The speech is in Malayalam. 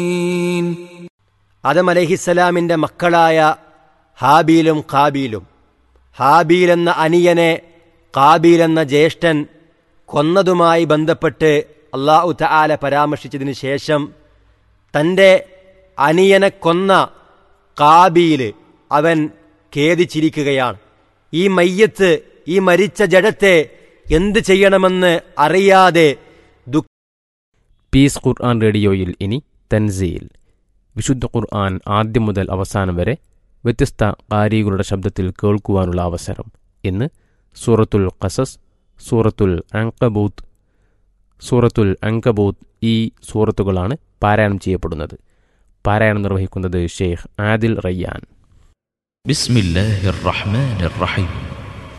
ആദം അലഹിസ്സലാമിൻ്റെ മക്കളായ ഹാബീലും കാബീലും ഹാബീൽ എന്ന അനിയനെ കാബീൽ എന്ന ജ്യേഷ്ഠൻ കൊന്നതുമായി ബന്ധപ്പെട്ട് അള്ളാഹു തആല പരാമർശിച്ചതിന് ശേഷം തൻ്റെ അനിയനെ കൊന്ന കാബീൽ അവൻ ഖേദിച്ചിരിക്കുകയാണ് ഈ മയ്യത്ത് ഈ മരിച്ച ജഡത്തെ എന്ത് ചെയ്യണമെന്ന് അറിയാതെ ദുഃഖ പീസ് ഖുർആൻ റേഡിയോയിൽ ഇനി തൻസീൽ വിശുദ്ധ ഖുർആൻ ആദ്യം മുതൽ അവസാനം വരെ വ്യത്യസ്ത കാരികളുടെ ശബ്ദത്തിൽ കേൾക്കുവാനുള്ള അവസരം ഇന്ന് സൂറത്തുൽ ഖസസ് സൂറത്തുൽ അങ്കബൂത്ത് സൂറത്തുൽ അങ്കബൂത്ത് ഈ സൂറത്തുകളാണ് പാരായണം ചെയ്യപ്പെടുന്നത് പാരായണം നിർവഹിക്കുന്നത് ഷെയ്ഖ് ആദിൽ റയ്യാൻ بسم الله الرحمن الرحيم